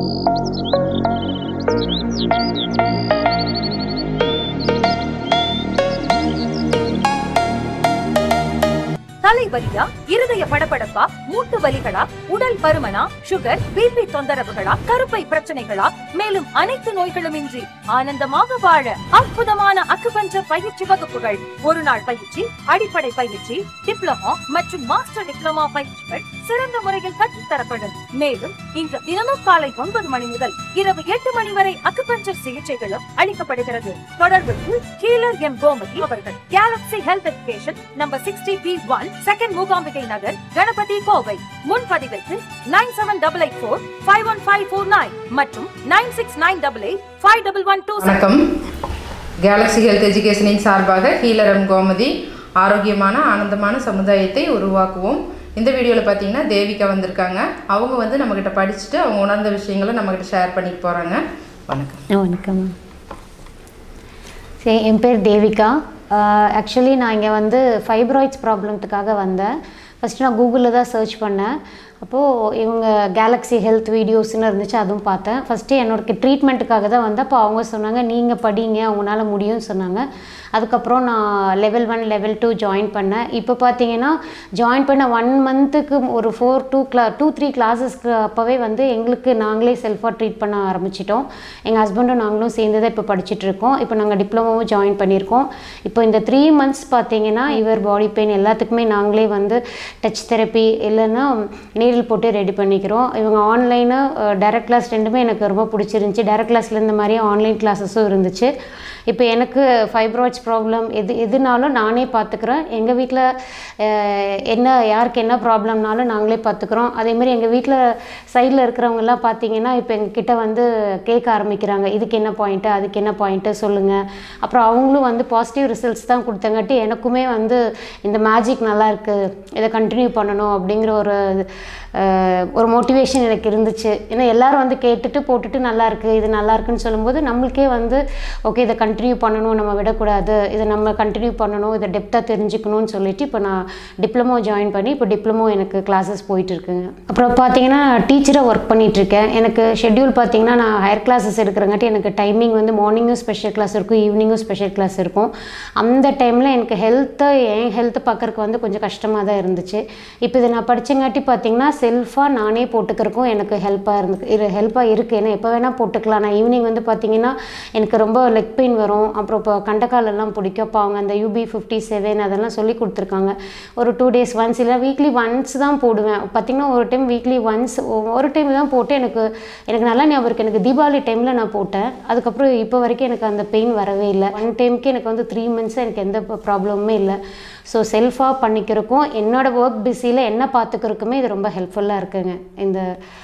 தலைவலியா இருதய படபடப்பா மூட்டு வலிகளா உடல் பருமனா சுகர் பிபி தொந்தரவுகளா கருப்பை பிரச்சனைகளா மேலும் அனைத்து நோய்களும் இன்றி ஆனந்தமாக வாழ அற்புதமான அக்குபஞ்சர் பயிற்சி வகுப்புகள் ஒரு நாள் பயிற்சி அடிப்படை பயிற்சி டிப்ளமோ மற்றும் மாஸ்டர் டிப்ளமோ பயிற்சிகள் சிறந்த முறையில் கற்றுத்தரப்படும் மேலும் இன்று தினமும் காலை ஒன்பது மணி முதல் இரவு எட்டு மணி வரை அக்குபஞ்சர் சிகிச்சைகளும் அளிக்கப்படுகிறது தொடர்புக்கு ஹீலர் எம் கோமதி அவர்கள் galaxy health education number sixty B one second Mookambigai Nagar Ganapathy Kovai முன்பதிவிற்கு nine seven double eight four five one five four nine மற்றும் nine six nine double eight five double one two வணக்கம் கேலக்ஸி ஹெல்த் எஜுகேஷனின் சார்பாக ஹீலரம் கோமதி ஆரோக்கியமான ஆனந்தமான சமுதாயத்தை உருவாக்குவோம் இந்த வீடியோவில் பார்த்தீங்கன்னா தேவிகா வந்திருக்காங்க அவங்க வந்து நம்மக்கிட்ட படிச்சுட்டு அவங்க உணர்ந்த விஷயங்களை நம்மக்கிட்ட ஷேர் பண்ணிட்டு போகிறாங்க வணக்கம் ஆ வணக்கம் மேம் சரி என் பேர் தேவிகா ஆக்சுவலி நான் இங்கே வந்து ஃபைப்ராய்ட்ஸ் ப்ராப்ளத்துக்காக வந்தேன் ஃபஸ்ட்டு நான் கூகுளில் தான் சர்ச் பண்ணேன் அப்போது இவங்க கேலக்ஸி ஹெல்த் வீடியோஸ்னு இருந்துச்சு அதுவும் பார்த்தேன் ஃபஸ்ட்டு என்னோட ட்ரீட்மெண்ட்டுக்காக தான் வந்தேன் அப்போ அவங்க சொன்னாங்க நீங்கள் படிங்க உங்களால் முடியும்னு சொன்னாங்க அதுக்கப்புறம் நான் level one level two join பண்ணேன் இப்போ பார்த்தீங்கன்னா ஜாயின் பண்ண ஒன் மந்த்துக்கு ஒரு ஃபோர் டூ கிளா டூ த்ரீ கிளாஸஸ்க்கு அப்போவே வந்து எங்களுக்கு நாங்களே செல்ஃபாக ட்ரீட் பண்ண ஆரம்பிச்சிட்டோம் எங்கள் ஹஸ்பண்டும் நாங்களும் சேர்ந்து தான் இப்போ படிச்சுட்டு இருக்கோம் இப்போ நாங்கள் டிப்ளமோவும் ஜாயின் பண்ணியிருக்கோம் இப்போ இந்த த்ரீ மந்த்ஸ் பார்த்தீங்கன்னா இவர் பாடி பெயின் எல்லாத்துக்குமே நாங்களே வந்து டச் தெரப்பி இல்லைன்னா நீரில் போட்டு ரெடி பண்ணிக்கிறோம் இவங்க ஆன்லைனு டைரக்ட் கிளாஸ் ரெண்டுமே எனக்கு ரொம்ப பிடிச்சிருந்துச்சி டைரக்ட் கிளாஸில் இந்த மாதிரி ஆன்லைன் கிளாஸஸும் இருந்துச்சு இப்போ எனக்கு ஃபைப்ராய்ட்ஸ் ப்ராப்ளம் எது எதுனாலும் நானே பார்த்துக்கிறேன் எங்கள் வீட்டில் என்ன யாருக்கு என்ன ப்ராப்ளம்னாலும் நாங்களே பார்த்துக்குறோம் அதேமாதிரி எங்கள் வீட்டில் சைடில் இருக்கிறவங்கெல்லாம் பார்த்தீங்கன்னா இப்போ எங்ககிட்ட வந்து கேட்க ஆரம்பிக்கிறாங்க இதுக்கு என்ன பாயிண்ட்டு அதுக்கு என்ன பாயிண்ட்டு சொல்லுங்கள் அப்புறம் அவங்களும் வந்து பாசிட்டிவ் ரிசல்ட்ஸ் தான் கொடுத்தங்காட்டி எனக்குமே வந்து இந்த மேஜிக் நல்லா இருக்குது இதை கண்டினியூ பண்ணணும் அப்படிங்கிற ஒரு அஹ், ஒரு மோட்டிவேஷன் எனக்கு இருந்துச்சு ஏன்னா எல்லாரும் வந்து கேட்டுட்டு போட்டுட்டு நல்லா இருக்குது இது நல்லா இருக்குன்னு சொல்லும்போது நம்மளுக்கே வந்து ஓகே இதை கண்டினியூ பண்ணணும் நம்ம விடக்கூடாது இதை நம்ம கண்டினியூ பண்ணணும் இதை டெப்த்தாக தெரிஞ்சுக்கணும்னு சொல்லிட்டு இப்போ நான் டிப்ளமோ ஜாயின் பண்ணி இப்போ டிப்ளமோ எனக்கு கிளாஸஸ் போயிட்டு இருக்குங்க அப்புறம் பார்த்தீங்கன்னா டீச்சராக ஒர்க் பண்ணிட்டு இருக்கேன் எனக்கு ஷெட்யூல் பார்த்தீங்கன்னா நான் ஹையர் கிளாஸஸ் எடுக்கிறங்காட்டி எனக்கு டைமிங் வந்து மார்னிங்கும் ஸ்பெஷல் கிளாஸ் இருக்கும் ஈவினிங்கும் ஸ்பெஷல் கிளாஸ் இருக்கும் அந்த டைமில் எனக்கு ஹெல்த்தை என் ஹெல்த்தை பார்க்கறக்கு வந்து கொஞ்சம் கஷ்டமாக தான் இருந்துச்சு இப்போ இதை நான் படிச்சங்காட்டி பார்த்தீங்கன்னா செல்ஃபாக நானே போட்டுக்கிறக்கும் எனக்கு ஹெல்ப்பாக இருந்து இரு ஹெல்ப்பாக இருக்குது ஏன்னா எப்போ வேணால் போட்டுக்கலாம் நான் ஈவினிங் வந்து பார்த்தீங்கன்னா எனக்கு ரொம்ப லெக் பெயின் வரும் அப்புறம் இப்போ கண்டக்கால் எல்லாம் பிடிக்கும் அப்போ அவங்க அந்த யூபி ஃபிஃப்டி செவன் அதெல்லாம் சொல்லி கொடுத்துருக்காங்க ஒரு டூ டேஸ் ஒன்ஸ் இல்லை வீக்லி ஒன்ஸ் தான் போடுவேன் பார்த்தீங்கன்னா ஒரு டைம் வீக்லி ஒன்ஸ் ஒரு டைம் தான் போட்டு எனக்கு எனக்கு நல்லா ஞாபகம் இருக்குது எனக்கு தீபாவளி டைமில் நான் போட்டேன் அதுக்கப்புறம் இப்போ வரைக்கும் எனக்கு அந்த பெயின் வரவே இல்லை ஒன் டைமுக்கு எனக்கு வந்து த்ரீ மந்த்ஸ் எனக்கு எந்த ப்ராப்ளமுமே இல்லை ஸோ செல்ஃபாக பண்ணிக்கிறக்கும் என்னோட ஒர்க் பிஸியில் என்ன பார்த்துக்கிறதுக்குமே இது ரொம்ப ஹெல்ப்ஃபுல்லாக இருக்குங்க இந்த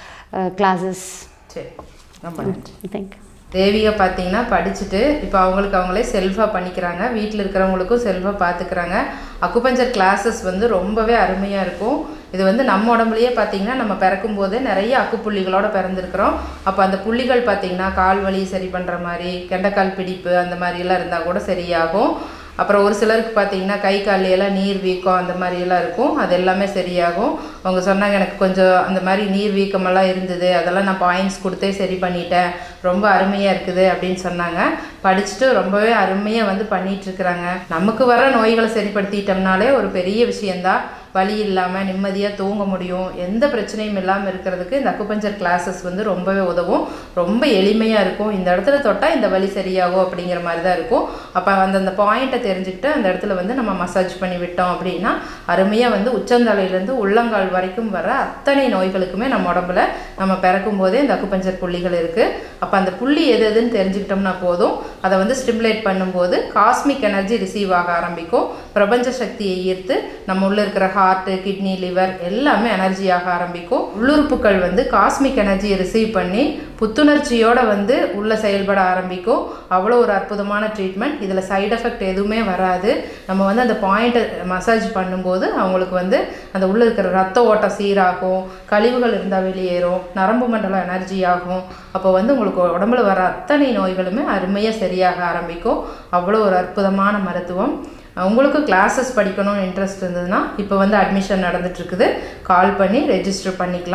கிளாஸஸ் சரி ரொம்ப நன்றி தேங்க்யூ தேவிகா பார்த்தீங்கன்னா படிச்சுட்டு இப்போ அவங்களுக்கு அவங்களே செல்ஃபாக பண்ணிக்கிறாங்க வீட்டில் இருக்கிறவங்களுக்கும் செல்ஃபாக பார்த்துக்கிறாங்க அக்குபஞ்சர் கிளாஸஸ் வந்து ரொம்பவே அருமையாக இருக்கும் இது வந்து நம்ம உடம்புலயே பார்த்தீங்கன்னா நம்ம பிறக்கும் போது நிறைய அக்குப்புள்ளிகளோட பிறந்திருக்கிறோம் அப்போ அந்த புள்ளிகள் பார்த்தீங்கன்னா கால் வலி சரி பண்ணுற மாதிரி கெண்டைக்கால் பிடிப்பு அந்த மாதிரிலாம் இருந்தால் கூட சரியாகும் அப்புறம் ஒரு சிலருக்கு பார்த்தீங்கன்னா கை கால்ல எல்லாம் நீர் வீக்கம் அந்த மாதிரி எல்லாம் இருக்கும் அது எல்லாமே சரியாகும் அவங்க சொன்னாங்க எனக்கு கொஞ்சம் அந்த மாதிரி நீர் வீக்கமெல்லாம் இருந்தது அதெல்லாம் நான் பாயிண்ட்ஸ் கொடுத்தே சரி பண்ணிட்டேன் ரொம்ப அருமையாக இருக்குது அப்படின்னு சொன்னாங்க படிச்சுட்டு ரொம்பவே அருமையாக வந்து பண்ணிட்டு இருக்கிறாங்க நமக்கு வர நோய்களை சரிப்படுத்திட்டோம்னாலே ஒரு பெரிய விஷயந்தான் வலி இல்லாமல் நிம்மதியாக தூங்க முடியும் எந்த பிரச்சனையும் இல்லாமல் இருக்கிறதுக்கு இந்த அக்குபஞ்சர் கிளாஸஸ் வந்து ரொம்பவே உதவும் ரொம்ப எளிமையாக இருக்கும் இந்த இடத்துல தொட்டால் இந்த வலி சரியாகும் அப்படிங்கிற மாதிரி தான் இருக்கும் அப்போ அந்தந்த பாயிண்ட்டை தெரிஞ்சுக்கிட்டு அந்த இடத்துல வந்து நம்ம மசாஜ் பண்ணி விட்டோம் அப்படின்னா அருமையாக வந்து உச்சந்தலையிலேருந்து உள்ளங்கால் வரைக்கும் வர அத்தனை நோய்களுக்குமே நம்ம உடம்புல நம்ம பிறக்கும் போதே இந்த அக்குபஞ்சர் புள்ளிகள் இருக்குது அப்போ அந்த புள்ளி எது எதுன்னு தெரிஞ்சுக்கிட்டோம்னா போதும் அதை வந்து ஸ்டிமுலேட் பண்ணும்போது காஸ்மிக் எனர்ஜி ரிசீவ் ஆக ஆரம்பிக்கும் பிரபஞ்ச சக்தியை ஈர்த்து நம்ம உள்ள இருக்கிற ஹார்ட்டு கிட்னி லிவர் எல்லாமே எனர்ஜி ஆக ஆரம்பிக்கும் உள்ளுறுப்புகள் வந்து காஸ்மிக் எனர்ஜியை ரிசீவ் பண்ணி புத்துணர்ச்சியோட வந்து உள்ள செயல்பட ஆரம்பிக்கும் அவ்வளோ ஒரு அற்புதமான ட்ரீட்மெண்ட் இதில் சைடு எஃபெக்ட் எதுவுமே வராது நம்ம வந்து அந்த பாயிண்ட்டை மசாஜ் பண்ணும்போது அவங்களுக்கு வந்து அந்த உள்ள இருக்கிற ரத்த ஓட்டம் சீராகும் கழிவுகள் இருந்தால் வெளியேறும் நரம்பு மண்டலம் எனர்ஜி ஆகும் அப்போ வந்து உங்களுக்கு உடம்புல வர அத்தனை நோய்களுமே அருமையாக சரியாக ஆரம்பிக்கும் அவ்வளோ ஒரு அற்புதமான மருத்துவம் உங்களுக்கு கிளாஸஸ் படிக்கணும்னு இன்ட்ரெஸ்ட் இருந்ததுன்னா இப்போ வந்து அட்மிஷன் நடந்துட்டுருக்குது கால் பண்ணி ரெஜிஸ்டர் பண்ணிக்கலாம்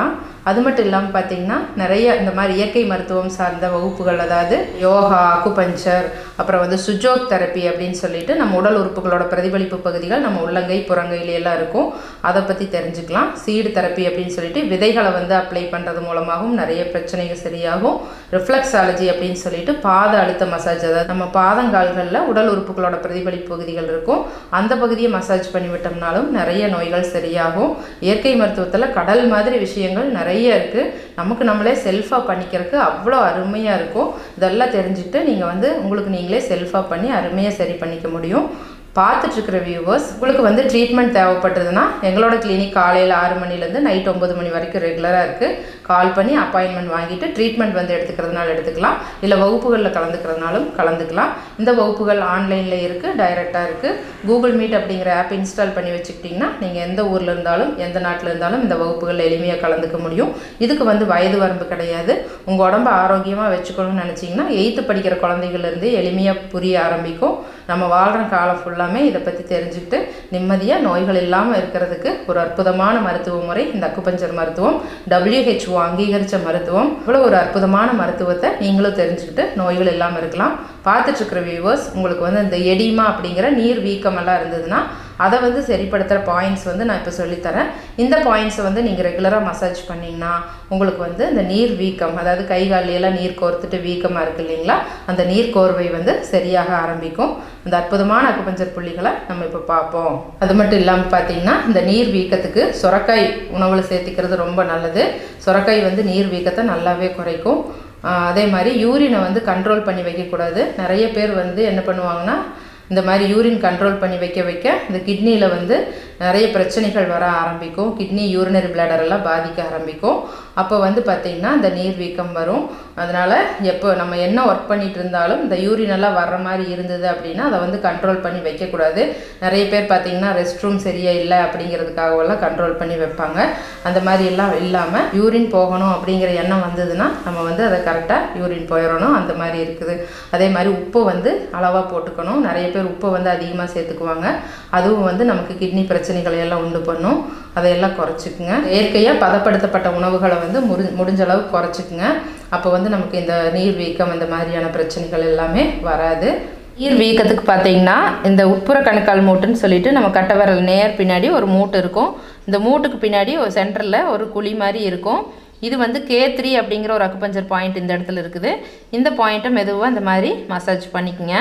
அது மட்டும் இல்லாமல் பார்த்தீங்கன்னா நிறைய இந்த மாதிரி இயற்கை மருத்துவம் சார்ந்த வகுப்புகள் அதாவது யோகா அக்குபஞ்சர் அப்புறம் வந்து சுஜோக் தெரப்பி அப்படின்னு சொல்லிட்டு நம்ம உடல் உறுப்புகளோட பிரதிபலிப்பு பகுதிகள் நம்ம உள்ளங்கை புறங்கையில எல்லாம் இருக்கும் அதை பற்றி தெரிஞ்சுக்கலாம் சீடு தெரப்பி அப்படின்னு சொல்லிட்டு விதைகளை வந்து அப்ளை பண்ணுறது மூலமாகவும் நிறைய பிரச்சனைகள் சரியாகும் ரிஃப்ளெக்ஸாலஜி அப்படின்னு சொல்லிட்டு பாத அழுத்த மசாஜ் அதாவது நம்ம பாதங்கால்களில் உடல் உறுப்புகளோட பிரதிபலிப்பு பகுதிகள் இருக்கும் அந்த பகுதியை மசாஜ் பண்ணி விட்டோம்னாலும் நிறைய நோய்கள் சரியாகும் இயற்கை மருத்துவத்தில் கடல் மாதிரி விஷயங்கள் நிறைய இருக்குது நமக்கு நம்மளே செல்ஃபாக பண்ணிக்கிறதுக்கு அவ்வளோ அருமையாக இருக்கும் இதெல்லாம் தெரிஞ்சுக்கிட்டு நீங்கள் வந்து உங்களுக்கு நீங்களே செல்ஃபாக பண்ணி அருமையாக சரி பண்ணிக்க முடியும் பார்த்துட்டு இருக்கிற வியூவர்ஸ் உங்களுக்கு வந்து ட்ரீட்மெண்ட் தேவைப்பட்டதுன்னா எங்களோட கிளினிக் காலையில் ஆறு மணிலேருந்து நைட் ஒம்பது மணி வரைக்கும் ரெகுலராக இருக்குது கால் பண்ணி அப்பாயின்மெண்ட் வாங்கிட்டு ட்ரீட்மெண்ட் வந்து எடுத்துக்கிறதுனால எடுத்துக்கலாம் இல்லை வகுப்புகளில் கலந்துக்கிறதுனாலும் கலந்துக்கலாம் இந்த வகுப்புகள் ஆன்லைனில் இருக்குது டைரெக்டாக இருக்குது கூகுள் மீட் அப்படிங்கிற ஆப் இன்ஸ்டால் பண்ணி வச்சுக்கிட்டிங்கன்னா நீங்கள் எந்த ஊரில் இருந்தாலும் எந்த நாட்டில் இருந்தாலும் இந்த வகுப்புகளில் எளிமையாக கலந்துக்க முடியும் இதுக்கு வந்து வயது வரம்பு கிடையாது உங்கள் உடம்ப ஆரோக்கியமாக வச்சுக்கணும்னு நினச்சிங்கன்னா எயித்து படிக்கிற குழந்தைகள்லேருந்தே எளிமையாக புரிய ஆரம்பிக்கும் நம்ம வாழ்கிற காலம் ஃபுல்லாமே இதை பற்றி தெரிஞ்சுக்கிட்டு நிம்மதியாக நோய்கள் இல்லாமல் இருக்கிறதுக்கு ஒரு அற்புதமான மருத்துவ முறை இந்த அக்குபஞ்சர் மருத்துவம் WHO அங்கீகரித்த மருத்துவம் இவ்வளோ ஒரு அற்புதமான மருத்துவத்தை நீங்களும் தெரிஞ்சுக்கிட்டு நோய்கள் இல்லாமல் இருக்கலாம் பார்த்துட்டு இருக்கிற வியூவர்ஸ் உங்களுக்கு வந்து இந்த எடிமா அப்படிங்கிற நீர் வீக்கம் எல்லாம் இருந்ததுன்னா அதை வந்து சரிப்படுத்துகிற பாயிண்ட்ஸ் வந்து நான் இப்போ சொல்லித்தரேன் இந்த பாயிண்ட்ஸை வந்து நீங்கள் ரெகுலராக மசாஜ் பண்ணிங்கன்னா உங்களுக்கு வந்து இந்த நீர் வீக்கம் அதாவது கை காலையெல்லாம் நீர் கோர்த்துட்டு வீக்கமாக இருக்கு இல்லைங்களா அந்த நீர் கோர்வை வந்து சரியாக ஆரம்பிக்கும் அந்த அற்புதமான அக்குபஞ்சர் புள்ளிகளை நம்ம இப்போ பார்ப்போம் அது மட்டும் இல்லாமல் பார்த்தீங்கன்னா இந்த நீர் வீக்கத்துக்கு சுரக்காய் உணவில் சேர்த்திக்கிறது ரொம்ப நல்லது சுரக்காய் வந்து நீர் வீக்கத்தை நல்லாவே குறைக்கும் ஆஹ் அதே மாதிரி யூரினை வந்து கண்ட்ரோல் பண்ணி வைக்கக்கூடாது நிறைய பேர் வந்து என்ன பண்ணுவாங்கன்னா இந்த மாதிரி யூரின் கண்ட்ரோல் பண்ணி வைக்க வைக்க இந்த கிட்னியில் வந்து நிறைய பிரச்சனைகள் வர ஆரம்பிக்கும் கிட்னி யூரினரி பிளாடர் எல்லாம் பாதிக்க ஆரம்பிக்கும் அப்போ வந்து பார்த்திங்கன்னா இந்த நீர் வீக்கம் வரும் அதனால் எப்போ நம்ம என்ன ஒர்க் பண்ணிட்டு இருந்தாலும் இந்த யூரின் எல்லாம் வர்ற மாதிரி இருந்தது அப்படின்னா அதை வந்து கண்ட்ரோல் பண்ணி வைக்கக்கூடாது நிறைய பேர் பார்த்திங்கன்னா ரெஸ்ட் ரூம் சரியா இல்லை அப்படிங்கிறதுக்காகவெல்லாம் கண்ட்ரோல் பண்ணி வைப்பாங்க அந்த மாதிரி எல்லாம் இல்லாமல் யூரின் போகணும் அப்படிங்கிற எண்ணம் வந்ததுன்னா நம்ம வந்து அதை கரெக்டாக யூரின் போயிடணும் அந்த மாதிரி இருக்குது அதே மாதிரி உப்பு வந்து அளவாக போட்டுக்கணும் நிறைய பேர் உப்பை வந்து அதிகமாக சேர்த்துக்குவாங்க அதுவும் வந்து நமக்கு கிட்னி பிரச்சனைகளை எல்லாம் உண்டு பண்ணும் அதையெல்லாம் குறைச்சிக்குங்க இயற்கையாக பதப்படுத்தப்பட்ட உணவுகளை வந்து முடி முடிஞ்ச அளவுக்கு குறைச்சிக்குங்க அப்போ வந்து நமக்கு இந்த நீர் வீக்கம் இந்த மாதிரியான பிரச்சனைகள் எல்லாமே வராது நீர் வீக்கத்துக்கு பார்த்தீங்கன்னா இந்த உட்புற கணுக்கால் மூட்டுன்னு சொல்லிட்டு நம்ம கட்டை விரல் நேர் பின்னாடி ஒரு மூட்டு இருக்கும் இந்த மூட்டுக்கு பின்னாடி ஒரு சென்டரில் ஒரு குழி மாதிரி இருக்கும் இது வந்து கே த்ரீ அப்படிங்கிற ஒரு அக்குபஞ்சர் பாயிண்ட் இந்த இடத்துல இருக்குது இந்த பாயிண்ட்டை மெதுவாக இந்த மாதிரி மசாஜ் பண்ணிக்கங்க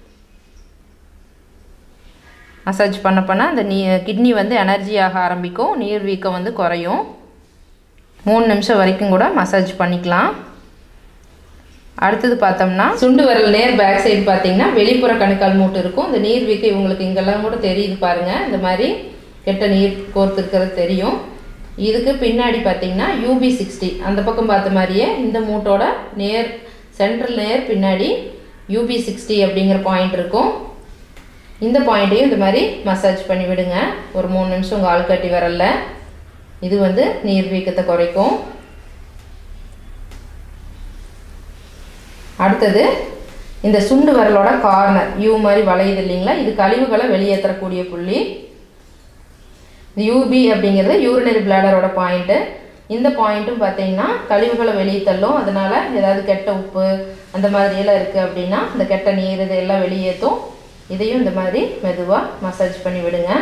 மசாஜ் பண்ண பண்ண அந்த நீ கிட்னி வந்து எனர்ஜி ஆக ஆரம்பிக்கும் நீர் வீக்கம் வந்து குறையும் மூணு நிமிஷம் வரைக்கும் கூட மசாஜ் பண்ணிக்கலாம் அடுத்தது பார்த்தோம்னா சுண்டு விரல் நேர் பேக் சைடு பார்த்தீங்கன்னா வெளிப்புற கணுக்கால் மூட்டு இருக்கும் இந்த நீர் வீக்கம் இவங்களுக்கு இங்கெல்லாம் கூட தெரியுது பாருங்க இந்த மாதிரி கெட்ட நீர் கோர்த்துருக்கிறது தெரியும் இதுக்கு பின்னாடி பார்த்தீங்கன்னா யூபி சிக்ஸ்டி அந்த பக்கம் பார்த்த மாதிரியே இந்த மூட்டோட நேர் சென்ட்ரல் நேர் பின்னாடி யூபி சிக்ஸ்டி அப்படிங்கிற பாயிண்ட் இருக்கும் இந்த பாயிண்ட்டையும் இந்த மாதிரி மசாஜ் பண்ணி விடுங்க ஒரு மூணு நிமிஷம் உங்கள் ஆள்காட்டி வரல இது வந்து நீர் வீக்கத்தை குறைக்கும் அடுத்தது இந்த சுண்டு விரலோட கார்னர் யூ மாதிரி வளையுது இல்லைங்களா இது கழிவுகளை வெளியேற்றக்கூடிய புள்ளி இந்த யூபி அப்படிங்கிறது யூரினரி பிளாடரோட பாயிண்ட்டு இந்த பாயிண்ட்டும் பார்த்தீங்கன்னா கழிவுகளை வெளியே தள்ளும் அதனால ஏதாவது கெட்ட உப்பு அந்த மாதிரியெல்லாம் இருக்குது அப்படின்னா இந்த கெட்ட நீர் இதெல்லாம் வெளியேற்றும் இதையும் இந்த மாதிரி மெதுவாக மசாஜ் பண்ணி விடுங்க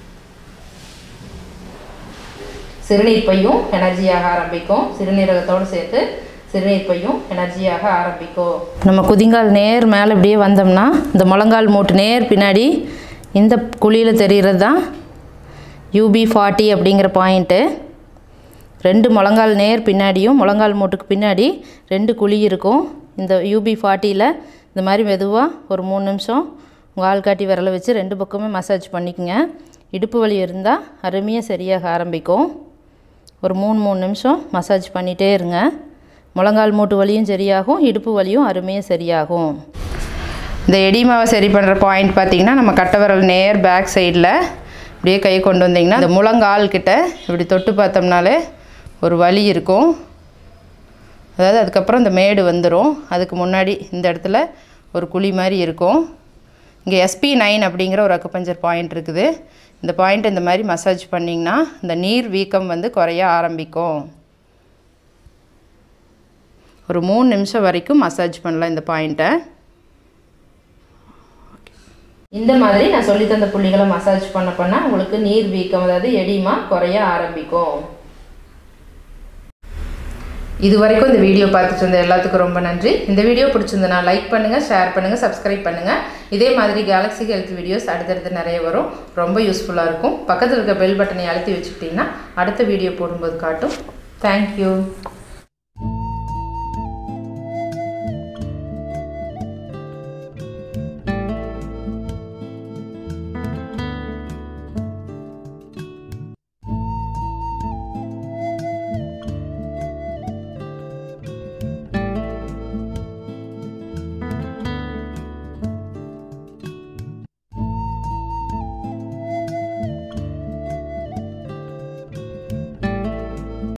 சிறுநீர் பையும் எனர்ஜியாக ஆரம்பிக்கும் சிறுநீரகத்தோடு சேர்த்து சிறுநீர் பையும் எனர்ஜியாக ஆரம்பிக்கும் நம்ம குதிங்கால் நேர் மேலே இப்படியே வந்தோம்னா இந்த முழங்கால் மூட்டு நேர் பின்னாடி இந்த குழியில் தெரிகிறது தான் யூபி ஃபார்ட்டி அப்படிங்கிற பாயிண்ட்டு ரெண்டு முழங்கால் நேர் பின்னாடியும் முழங்கால் மூட்டுக்கு பின்னாடி ரெண்டு குழி இருக்கும் இந்த யூபி ஃபார்ட்டியில் இந்த மாதிரி மெதுவாக ஒரு மூணு நிமிஷம் உங்கள் ஆள்காட்டி விரலை வச்சு ரெண்டு பக்கமே மசாஜ் பண்ணிக்கோங்க இடுப்பு வலி இருந்தால் அருமையாக சரியாக ஆரம்பிக்கும் ஒரு மூணு மூணு நிமிஷம் மசாஜ் பண்ணிகிட்டே இருங்க முழங்கால் மூட்டு வலியும் சரியாகும் இடுப்பு வலியும் அருமையாக சரியாகும் இந்த எடிமாவை சரி பண்ணுற பாயிண்ட் பார்த்தீங்கன்னா நம்ம கட்டை விரல் நேர் பேக் சைடில் இப்படியே கை கொண்டு வந்தீங்கன்னா இந்த முழங்கால் கிட்ட இப்படி தொட்டு பார்த்தோம்னாலே ஒரு வலி இருக்கும் அதாவது அதுக்கப்புறம் இந்த மேடு வந்துடும் அதுக்கு முன்னாடி இந்த இடத்துல ஒரு குழி மாதிரி இருக்கும் இங்கே எஸ்பி நைன் அப்படிங்கிற ஒரு அக்குபஞ்சர் பாயிண்ட் இருக்குது இந்த பாயிண்ட் இந்த மாதிரி மசாஜ் பண்ணிங்கன்னா இந்த நீர் வீக்கம் வந்து குறைய ஆரம்பிக்கும் ஒரு மூணு நிமிஷம் வரைக்கும் மசாஜ் பண்ணலாம் இந்த பாயிண்ட்டை இந்த மாதிரி நான் சொல்லி தந்த புள்ளிகளை மசாஜ் பண்ண பண்ண உங்களுக்கு நீர் வீக்கம் அதாவது எடிமா குறைய ஆரம்பிக்கும் இது வரைக்கும் இந்த வீடியோ பார்த்துட்டு இருந்த எல்லாத்துக்கும் ரொம்ப நன்றி இந்த வீடியோ பிடிச்சிருந்தனா லைக் பண்ணுங்கள் ஷேர் பண்ணுங்கள் சப்ஸ்கிரைப் பண்ணுங்கள் இதே மாதிரி கேலக்ஸி ஹெல்த் வீடியோஸ் அடுத்தடுத்து நிறைய வரும் ரொம்ப யூஸ்ஃபுல்லாக இருக்கும் பக்கத்தில் இருக்க பெல் பட்டனை அழுத்தி வச்சுக்கிட்டிங்கன்னா அடுத்த வீடியோ போடும்போது காட்டும் தேங்க்யூ